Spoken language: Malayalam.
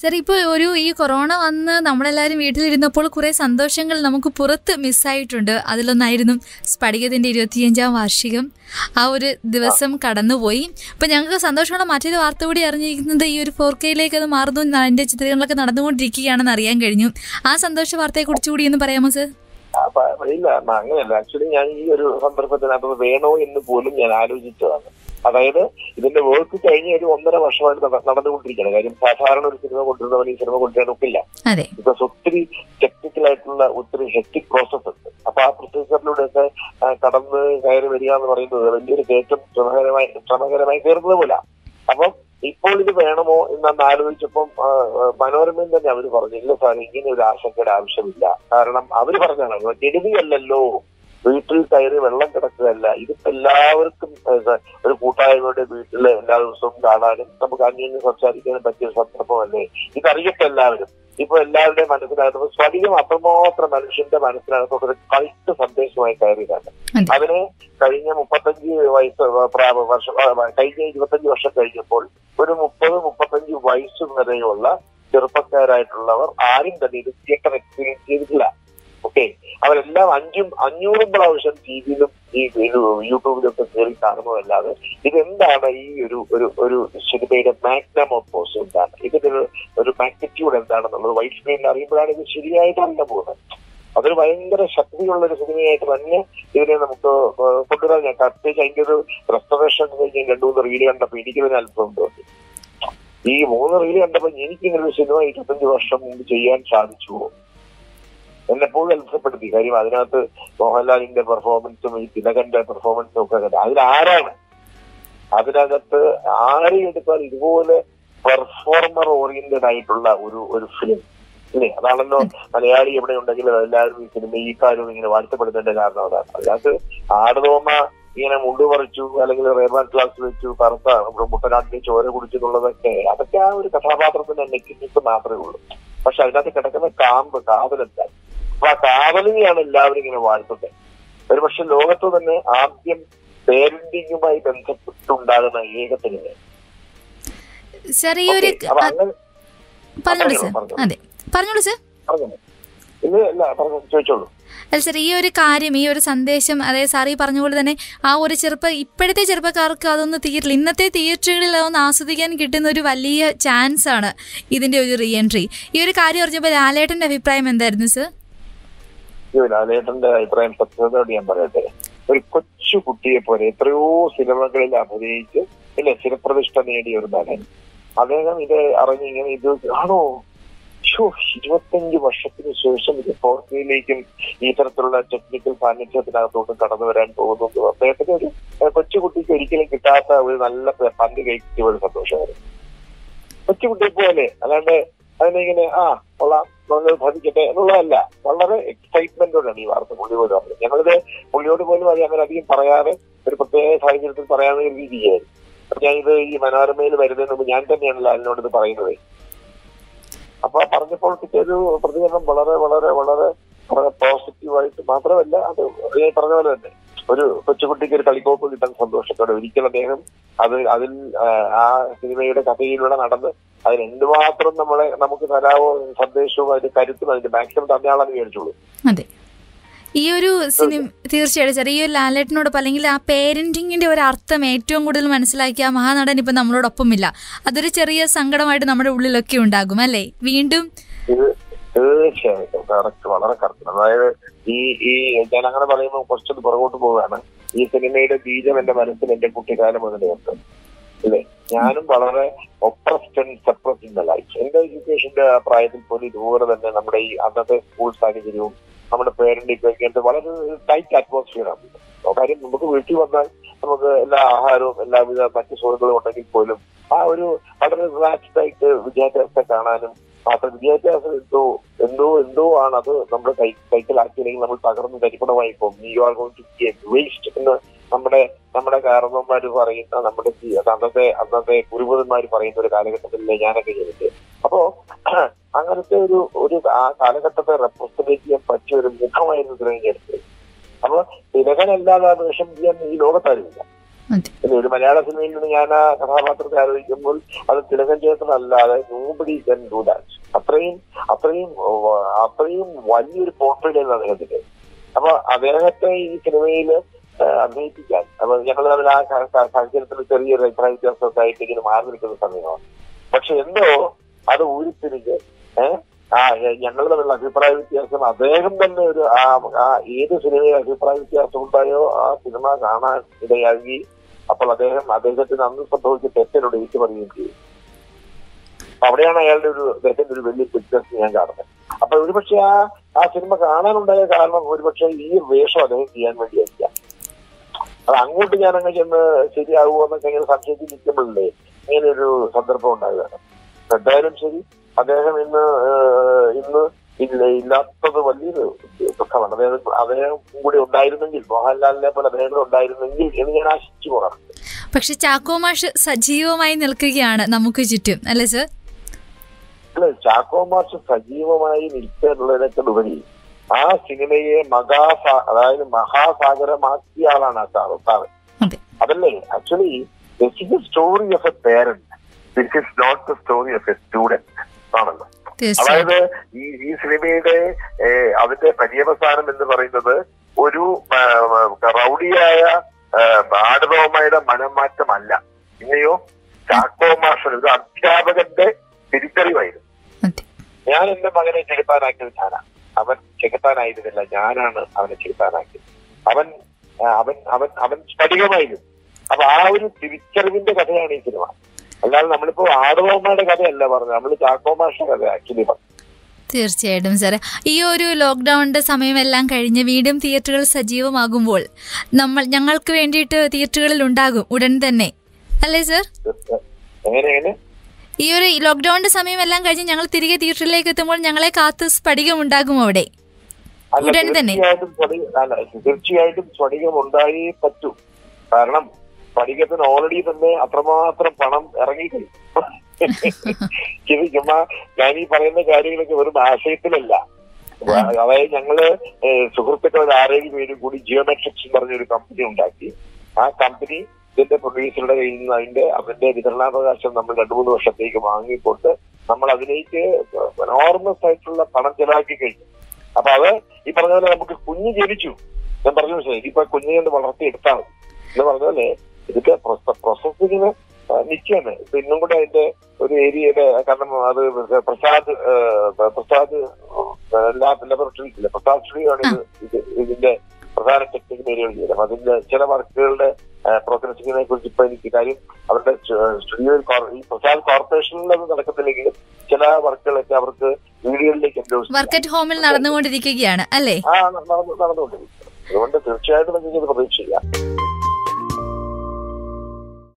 സാർ ഇപ്പോൾ ഒരു ഈ കൊറോണ വന്ന് നമ്മളെല്ലാവരും വീട്ടിലിരുന്നപ്പോൾ കുറേ സന്തോഷങ്ങൾ നമുക്ക് പുറത്ത് മിസ്സായിട്ടുണ്ട് അതിലൊന്നായിരുന്നു സ്ഫടികത്തിൻ്റെ ഇരുപത്തിയഞ്ചാം വാർഷികം ആ ഒരു ദിവസം കടന്നുപോയി അപ്പം ഞങ്ങൾക്ക് സന്തോഷമുള്ള മറ്റൊരു വാർത്ത കൂടി അറിഞ്ഞിരിക്കുന്നത് ഈ ഒരു ഫോർ കെയിലേക്ക് അത് മാറുന്നു അതിൻ്റെ ചിത്രങ്ങളൊക്കെ നടന്നുകൊണ്ടിരിക്കുകയാണെന്ന് അറിയാൻ കഴിഞ്ഞു ആ സന്തോഷ വാർത്തയെക്കുറിച്ച് കൂടി ഒന്ന് പറയാമോ സർ അപ്പൊ ഇല്ല അമ്മ അങ്ങനെയല്ല ആക്ച്വലി ഞാൻ ഈ ഒരു സന്ദർഭത്തിനകത്ത് വേണോ എന്ന് പോലും ഞാൻ ആലോചിച്ചതാണ് അതായത് ഇതിന്റെ വർക്ക് കഴിഞ്ഞ ഒരു ഒന്നര വർഷമായിട്ട് നട- നടന്നുകൊണ്ടിരിക്കുകയാണ് കാര്യം സാധാരണ ഒരു സിനിമ കൊണ്ടുവരുന്നവൻ ഈ സിനിമ കൊണ്ടുവരാൻ ഒക്കില്ല അതെ ബിക്കോസ് ഒത്തിരി ടെക്നിക്കൽ ആയിട്ടുള്ള ഒത്തിരി ഹെക്ടിക് പ്രോസസ് ഉണ്ട് അപ്പൊ ആ പ്രൊസീജിയറിലൂടെ ഒക്കെ ആ, കടന്ന് കയറി വരിക എന്ന് പറയുന്നത് വലിയൊരു കയറ്റം ശ്രമകരമായി ശ്രമകരമായി കയറുന്നത് പോലെ അപ്പം ഇപ്പോൾ ഇത് വേണമോ എന്ന് ആലോചിച്ചപ്പം ആ, ആ, മനോരമയിൽ തന്നെ അവർ പറഞ്ഞു ഇല്ല സാർ ഇങ്ങനെ ഒരു ആശങ്കയുടെ ആവശ്യമില്ല കാരണം അവർ പറഞ്ഞാണ് കെടുതിയല്ലല്ലോ വീട്ടിൽ കയറി വെള്ളം കിടക്കുകയല്ല ഇതിപ്പോ എല്ലാവർക്കും ഏ, ഒരു കൂട്ടായ്മയുടെ വീട്ടിൽ എല്ലാ ദിവസവും കാണാനും നമുക്ക് അന്യോന്യം സംസാരിക്കാനും പറ്റിയ ഒരു സന്ദർഭമല്ലേ ഇതറിയട്ടെ എല്ലാവരും ഇപ്പൊ എല്ലാവരുടെയും മനസ്സിനകത്ത് സ്ഫടികം അത്രമാത്രം മനുഷ്യന്റെ മനസ്സിനകത്തോട്ട് ഒരു കൾട്ട് സന്ദേശമായി കയറിയതാണ് അതെ. അതിന് കഴിഞ്ഞ മുപ്പത്തഞ്ച് വയസ്സ് പ്രാ- വർഷം ആ, കഴിഞ്ഞ ഇരുപത്തഞ്ച് വർഷം കഴിഞ്ഞപ്പോൾ ഒരു മുപ്പത് മുപ്പത്തഞ്ച് വയസ്സ് വരെയുള്ള ചെറുപ്പക്കാരായിട്ടുള്ളവർ ആരും തന്നെ ഇത് തിയേറ്റർ എക്സ്പീരിയൻസ് ചെയ്തിട്ടില്ല ഓക്കെ അവരെല്ലാം അഞ്ചും അഞ്ഞൂറും പ്രാവശ്യം ടി വിയിലും ഈ ഒരു യൂട്യൂബിലൊക്കെ കയറി കാണുന്നതല്ലാതെ ഇതെന്താണ് ഈ ഒരു ഒരു ഒരു സിനിമയുടെ മാഗ്നം ഓഫ് പോസ് എന്താണ് ഇതിന്റെ ഒരു ഒരു മാഗ്നിറ്റ്യൂഡ് എന്താണെന്നുള്ളത് വൈറ്റ് സ്ക്രീനിൽ അറിയുമ്പോഴാണ് ഇത് ശരിയായിട്ടല്ല പോകുന്നത് അതൊരു ഭയങ്കര ശക്തിയുള്ള ഒരു സിനിമയായിട്ട് തന്നെ ഇതിനെ നമുക്ക് ഏഹ് കൊണ്ടുവരാൻ ഞാൻ പ്രത്യേകിച്ച് അതിന്റെ ഒരു റെസ്റ്റോറേഷൻ കഴിഞ്ഞ് രണ്ടു മൂന്ന് റീല് കണ്ടപ്പോൾ എനിക്കൊരു അല്പം തോന്നി ഈ മൂന്ന് റീല് കണ്ടപ്പോൾ എനിക്കിങ്ങനെ ഒരു സിനിമ ഇരുപത്തഞ്ച് വർഷം മുമ്പ് ചെയ്യാൻ സാധിച്ചുവോ എന്നെപ്പോഴും അത്ഭുതപ്പെടുത്തി കാര്യം അതിനകത്ത് മോഹൻലാലിന്റെ പെർഫോമൻസും ഈ തിലകന്റെ പെർഫോമൻസും ഒക്കെ കണ്ടു അതിലാരാണ് അതിനകത്ത് ആരെ എടുത്താൽ ഇതുപോലെ പെർഫോമർ ഓറിയന്റഡ് ആയിട്ടുള്ള ഒരു ഒരു ഫിലിം ഇല്ലേ അതാണല്ലോ മലയാളി എവിടെ ഉണ്ടെങ്കിലും എല്ലാവരും ഈ സിനിമ ഈ കാര്യം ഇങ്ങനെ വാഴ്ത്തപ്പെടുന്നതിന്റെ കാരണം അതാണ് അതിനകത്ത് ആടുതോമ ഇങ്ങനെ മുണ്ടു പറിച്ചു അല്ലെങ്കിൽ റേബാൻ ക്ലാസ് വെച്ചു കറുത്ത നമ്മുടെ മുട്ടനാട്ടിലെ ചോര കുടിച്ചു എന്നുള്ളതൊക്കെ അതൊക്കെ ആ ഒരു കഥാപാത്രത്തിന്റെ നെക്കിനിക്ക് മാത്രമേ ഉള്ളൂ പക്ഷെ അതിനകത്ത് കിടക്കുന്ന കാമ്പ് കാതലെന്താ അപ്പൊ ആ കാതലിനെയാണ് എല്ലാവരും ഇങ്ങനെ വാഴ്ത്തുന്നത് ഒരുപക്ഷെ ലോകത്ത് തന്നെ ആദ്യം പേരന്റിങ്ങുമായി ബന്ധപ്പെട്ടുണ്ടാകുന്ന ഏക സിനിമ സാർ ഈ ഒരു ഓക്കേ, അപ്പൊ അങ്ങനെ പറഞ്ഞോളൂ സാർ പറഞ്ഞോളൂ. അതെ പറഞ്ഞോളൂ സാർ പറഞ്ഞു ഇല്ല ഇല്ല പറഞ്ഞു ചോദിച്ചോളൂ അല്ല സാർ ഈ ഒരു കാര്യം ഈ ഒരു സന്ദേശം അതായത് സാർ ഈ പറഞ്ഞ പോലെ തന്നെ ആ ഒരു ചെറുപ്പ ഇപ്പോഴത്തെ ചെറുപ്പക്കാർക്ക് അതൊന്നും തീരില്ല ഇന്നത്തെ തിയേറ്ററുകളിൽ അതൊന്ന് ആസ്വദിക്കാൻ കിട്ടുന്ന ഒരു വലിയ ചാൻസ് ആണ് ഇതിന്റെ ഒരു റീ എൻട്രി ഈ ഒരു കാര്യം പറഞ്ഞപ്പോൾ ലാലേട്ടന്റെ അഭിപ്രായം എന്തായിരുന്നു സർ അയ്യോ, ലാലേട്ടന്റെ അഭിപ്രായം സത്യതയോട് ഞാൻ പറയട്ടെ ഒരു കൊച്ചു കുട്ടിയെ പോലെ എത്രയോ സിനിമകളിൽ അഭിനയിച്ച് ഇല്ലേ ചിരപ്രതിഷ്ഠ നേടിയ ഒരു നടൻ അദ്ദേഹം ഇത് അറിഞ്ഞിങ്ങനെ ഇത് ആണോ ഷോ ഇരുപത്തഞ്ച് വർഷത്തിന് ശേഷം ഇത് ഫോർക്കയിലേക്കും ഈ തരത്തിലുള്ള ടെക്നിക്കൽ സാന്നിധ്യത്തിനകത്തോട്ട് കടന്നു വരാൻ പോകുന്നു അദ്ദേഹത്തിന് ഒരു ഏഹ്, കൊച്ചുകുട്ടിക്ക് ഒരിക്കലും കിട്ടാത്ത ഒരു നല്ല പ- പന്ത് കഴിക്കിയ ഒരു സന്തോഷമായിരുന്നു കൊച്ചുകുട്ടിയെ പോലെ അല്ലാണ്ട് അതിനിങ്ങനെ ആ കൊള്ളാം നമ്മൾ ഭജിക്കട്ടെ എന്നുള്ളതല്ല വളരെ എക്സൈറ്റ്മെന്റോടാണ് ഈ വാർത്ത പുള്ളി പോലും പറഞ്ഞത് ഞങ്ങളിത് പുള്ളിയോട് പോലും അത് അങ്ങനെ അധികം പറയാതെ ഒരു പ്രത്യേക സാഹചര്യത്തിൽ പറയാവുന്ന ഒരു രീതിയായിരുന്നു അപ്പൊ ഞാൻ ഇത് ഈ മനോരമയിൽ വരുന്നതിന് മുമ്പ് ഞാൻ തന്നെയാണ് ലാലിനോട് ഇത് പറയുന്നത് അപ്പൊ പറഞ്ഞപ്പോൾ കിട്ടിയ ഒരു പ്രതികരണം വളരെ വളരെ വളരെ വളരെ പോസിറ്റീവായിട്ട് മാത്രമല്ല അത് ഞാൻ പറഞ്ഞ പോലെ തന്നെ ഒരു കൊച്ചുകുട്ടിക്ക് ഒരു കളിക്കോപ്പ് കിട്ടാൻ സന്തോഷത്തോടെ ഒരിക്കലും അദ്ദേഹം അത് അതിൽ ആ, ആ സിനിമയുടെ കഥയിലൂടെ നടന്ന് അതിന് എന്തുമാത്രം നമ്മളെ നമുക്ക് തരാവോ സന്ദേശവും അതിന്റെ കരുത്തും അതിന്റെ മാക്സിമം തന്നെയാണെന്ന് വിചാരിച്ചോളൂ അതെ ഈ ഒരു സിനിമ തീർച്ചയായിട്ടും സാർ ഈ ഒരു ലാലേട്ടനോടൊപ്പം അല്ലെങ്കിൽ ആ പേരന്റിങ്ങിന്റെ ഒരു അർത്ഥം ഏറ്റവും കൂടുതൽ മനസ്സിലാക്കിയ ആ മഹാനടൻ ഇപ്പം നമ്മളോടൊപ്പമില്ല അതൊരു ചെറിയ സങ്കടമായിട്ട് നമ്മുടെ ഉള്ളിലൊക്കെ ഉണ്ടാകും അല്ലേ വീണ്ടും ഇത് തീർച്ചയായിട്ടും കറക്റ്റ് വളരെ കറക്റ്റ് അതായത് ഈ ഈ ഞാൻ അങ്ങനെ പറയുമ്പോൾ കുറച്ചൊന്ന് പുറകോട്ട് പോവുകയാണ് ഈ സിനിമയുടെ ബീജം എന്റെ മനസ്സിൽ എന്റെ കുട്ടിക്കാലം മുതലേ ഉണ്ട് അല്ലേ ഞാനും വളരെ oppressed and suppressed in life എന്റെ എഡ്യൂക്കേഷന്റെ പ്രായത്തിൽ പോലും ഇതുപോലെ തന്നെ നമ്മുടെ ഈ അന്നത്തെ സ്കൂൾ സാഹചര്യവും നമ്മുടെ പേരന്റിംഗ് ഒക്കെ വളരെ ടൈറ്റ് അറ്റ്മോസ്ഫിയർ ആണ് കാര്യം നമുക്ക് വീട്ടിൽ വന്നാൽ നമുക്ക് എല്ലാ ആഹാരവും എല്ലാവിധ മറ്റു സുഖങ്ങളും ഉണ്ടെങ്കിൽ പോലും ആ ഒരു വളരെ റിലാക്സ്ഡ് ആയിട്ട് വിദ്യാഭ്യാസത്തെ കാണാനും മാത്രം വിദ്യാഭ്യാസം എന്തോ എന്തോ എന്തോ ആണ് അത് നമ്മൾ കൈ കൈക്കലാക്കിയില്ലെങ്കിൽ നമ്മൾ തകർന്ന് തരിപ്പണമായി പോകും you are going to get waste എന്ന് നമ്മുടെ നമ്മുടെ കാരണവന്മാർ പറയുന്ന നമ്മുടെ ജി- അത് അന്നത്തെ അന്നത്തെ ഗുരുപതന്മാർ പറയുന്ന ഒരു കാലഘട്ടത്തിലല്ലേ ഞാനൊക്കെ ജനിച്ചത് അപ്പോ അങ്ങനത്തെ ഒരു ഒരു ആ കാലഘട്ടത്തെ റെപ്രസെന്റ് ചെയ്യാൻ പറ്റിയ ഒരു മുഖമായിരുന്നു തിരഞ്ഞെടുത്തത് അപ്പൊ തിലകനല്ലാതെ ആ വേഷം ചെയ്യാൻ ഈ ലോകത്താരുമില്ല അതെ പിന്നെ ഒരു മലയാള സിനിമയിൽ നിന്ന് ഞാൻ ആ കഥാപാത്രത്തെ ആലോചിക്കുമ്പോൾ അത് തിലകൻ ചേട്ടനല്ലാതെ നോബഡി കൻ ഡു ദാറ്റ് അത്രയും അത്രയും ഓ, അത്രയും വലിയൊരു പോർട്രേറ്റ് അദ്ദേഹത്തിന്റെ അപ്പൊ അദ്ദേഹത്തെ ഈ സിനിമയിൽ അഭിനയിപ്പിക്കാൻ അപ്പൊ ഞങ്ങൾ തമ്മിൽ ആ സ- സ- സാഹചര്യത്തിൽ ചെറിയൊരു അഭിപ്രായ വ്യത്യാസമൊക്കെ ആയിട്ട് ഇങ്ങനെ മാറി നിൽക്കുന്ന സമയമാണ് പക്ഷെ എന്തോ അത് ഊരിത്തിരിഞ്ഞ് ഏഹ് ആ ഞങ്ങൾ തമ്മിലുള്ള അഭിപ്രായ വ്യത്യാസം അദ്ദേഹം തന്നെ ഒരു ആ ആ ഏത് സിനിമയിൽ അഭിപ്രായ വ്യത്യാസം ഉണ്ടായോ ആ സിനിമ കാണാൻ ഇടയാക്കി അപ്പോൾ അദ്ദേഹം അദ്ദേഹത്തിന് അന്ന് സംഭവിച്ച തെറ്റിനോട് ഏറ്റു പറയുകയും ചെയ്തു അപ്പൊ അവിടെയാണ് അയാളുടെ ഒരു അദ്ദേഹത്തിന്റെ ഒരു വലിയ വ്യത്യാസം ഞാൻ കാണുന്നത് അപ്പൊ ഒരുപക്ഷെ ആ ആ സിനിമ കാണാനുണ്ടായ കാരണം ഒരുപക്ഷെ ഈ വേഷം അദ്ദേഹം ചെയ്യാൻ വേണ്ടിയായിരിക്കാം അത് അങ്ങോട്ട് ഞാൻ അങ്ങ് ചെന്ന് ശരിയാകുമോ എന്നൊക്കെ ഇങ്ങനെ സംശയിച്ച് നിൽക്കുമ്പോഴല്ലേ ഇങ്ങനെ ഒരു സന്ദർഭം ഉണ്ടാകുകയാണ് എന്തായാലും ശരി അദ്ദേഹം ഇന്ന് ഏഹ്, ഇന്ന് ഇല്ല ഇല്ലാത്തത് വലിയൊരു ദുഃഖമാണ് അദ്ദേഹം അദ്ദേഹം കൂടി ഉണ്ടായിരുന്നെങ്കിൽ മോഹൻലാലിനെ പോലെ അദ്ദേഹം കൂടി ഉണ്ടായിരുന്നെങ്കിൽ എന്ന് ഞാൻ ആശിച്ചു പോകാം പക്ഷെ ചാക്കോ മാഷ് സജീവമായി നിൽക്കുകയാണ് നമുക്ക് ചുറ്റും അല്ലേ സർ അല്ല ചാക്കോ മാഷ് സജീവമായി നിൽക്കാനുള്ളതിനേക്കാളുപരി ആ സിനിമയെ മഹാസാ അതായത് മഹാസാഗരമാക്കിയ ആളാണ് ആ സാറ് സാറ് അതെ അതല്ലേ actually this is story of a parent this is not the story of a student ആണല്ലോ തീർച്ചയായും അതായത് ഈ ഈ സിനിമയുടെ ഏഹ്, അതിന്റെ പര്യവസാനം എന്ന് പറയുന്നത് ഒരു ആ, റൗഡിയായ ആടുറോമയുടെ മനംമാറ്റമല്ല പിന്നെയോ ചാക്കോ മാഷൻ ഒരു അധ്യാപകന്റെ തിരിച്ചറിവായിരുന്നു അതെ ഞാൻ എന്റെ മകനെ ചെകുത്താനാക്കിയത് ഞാനാണ് അവൻ ചെകുത്താനായിരുന്നില്ല ഞാനാണ് അവനെ ചെകുത്താനാക്കിയത് അവൻ ആ, അവൻ അവൻ അവൻ സ്ഫടികമായിരുന്നു അപ്പൊ ആ ഒരു തിരിച്ചറിവിന്റെ കഥയാണ് ഈ സിനിമ അല്ലാതെ നമ്മളിപ്പോ ആടുറോമയുടെ കഥയല്ല പറഞ്ഞത് നമ്മൾ ചാക്കോ മാഷ കഥ ആക്ച്വലി പറഞ്ഞു തീർച്ചയായിട്ടും സാർ ഈ ഒരു ലോക്ക്ഡൌണിന്റെ സമയമെല്ലാം കഴിഞ്ഞ് വീണ്ടും തിയേറ്ററുകൾ സജീവമാകുമ്പോൾ നമ്മൾ ഞങ്ങൾക്ക് വേണ്ടിയിട്ട് തിയേറ്ററുകളിൽ ഉണ്ടാകും ഉടൻ തന്നെ അല്ലേ സർ എങ്ങനെ എങ്ങനെ ഈ ഒരു ലോക്ക്ഡൌണിന്റെ സമയമെല്ലാം കഴിഞ്ഞ് ഞങ്ങൾ തിരികെ തിയേറ്ററിലേക്ക് എത്തുമ്പോൾ ഞങ്ങളെ കാത്ത് സ്ഫടികം ഉണ്ടാകും അവിടെ അല്ല ഉടൻ തന്നെ. തീർച്ചയായിട്ടും സ്ഫടി- അല്ല തീർച്ചയായിട്ടും സ്ഫടികം ഉണ്ടായേ പറ്റൂ കാരണം സ്ഫടികത്തിന് ഓൾറെഡി തന്നെ അത്രമാത്രം പണം ഇറങ്ങിക്കഴിഞ്ഞു ഇത് ചുമ്മാ ഞാൻ ഈ പറയുന്ന കാര്യങ്ങളൊക്കെ വെറും ആശയത്തിലല്ല അതായത് ഞങ്ങള് ഏഹ്, സുഹൃത്തുക്കൾ ഒരു ആറേഴ് പേരും കൂടി ജിയോമെട്രിക്സ് എന്ന് പറഞ്ഞൊരു കമ്പനി ഉണ്ടാക്കി ആ കമ്പനി ഇതിന്റെ പ്രൊഡ്യൂസറുടെ കയ്യിൽ നിന്ന് അതിന്റെ അതിന്റെ വിതരണാവകാശം നമ്മൾ രണ്ടു മൂന്ന് വർഷത്തേക്ക് വാങ്ങിക്കൊണ്ട് നമ്മൾ അതിലേക്ക് നോർമസ് ആയിട്ടുള്ള പണം ചെലവാക്കി കഴിഞ്ഞു അപ്പൊ അത് ഈ പറഞ്ഞ പോലെ നമുക്ക് കുഞ്ഞ് ജനിച്ചു ഞാൻ പറഞ്ഞു മനസ്സിലായി ഇപ്പൊ കുഞ്ഞിനെ ഒന്ന് വളർത്തിയെടുത്താൽ മതി എന്ന് പറഞ്ഞ പോലെ ഇതൊക്കെ പ്രോസസ്സിങ്ങിന് നിൽക്കാണ് ഇപ്പൊ ഇന്നും കൂടെ അതിന്റെ ഒരു ഏരിയയുടെ കാരണം അത് പ്രസാദ് ആ, പ്രസാദ് ലാബ് ലബോറട്ടറീസ് ഇല്ല പ്രസാദ് ശ്രീ ആണ് ഇത് ഇത് ഇതിന്റെ പ്രധാന ടെക്നിക്കൽ ഏരിയകൾ ചെയ്തത് അപ്പൊ അതിന്റെ ചില വർക്കുകളുടെ പ്രോഗ്രസിങ്ങിനെ കുറിച്ച് ഇപ്പൊ എനിക്ക് കാര്യം അവരുടെ സ്റ്റുഡിയോയിൽ ഈ പ്രസാദ് കോർപ്പറേഷനിൽ അത് നടക്കത്തില്ലെങ്കിലും ചില വർക്കുകളൊക്കെ അവർക്ക് വീടുകളിലേക്ക് എൻഡോസ് വർക്കറ്റ് ഹോമിൽ നടന്നുകൊണ്ടിരിക്കുകയാണ് അല്ലേ ആ നടന്നു നടന്നുകൊണ്ടിരിക്കും അതുകൊണ്ട് തീർച്ചയായിട്ടും നിങ്ങൾക്ക് ഇത് പ്രതീക്ഷിക്കാം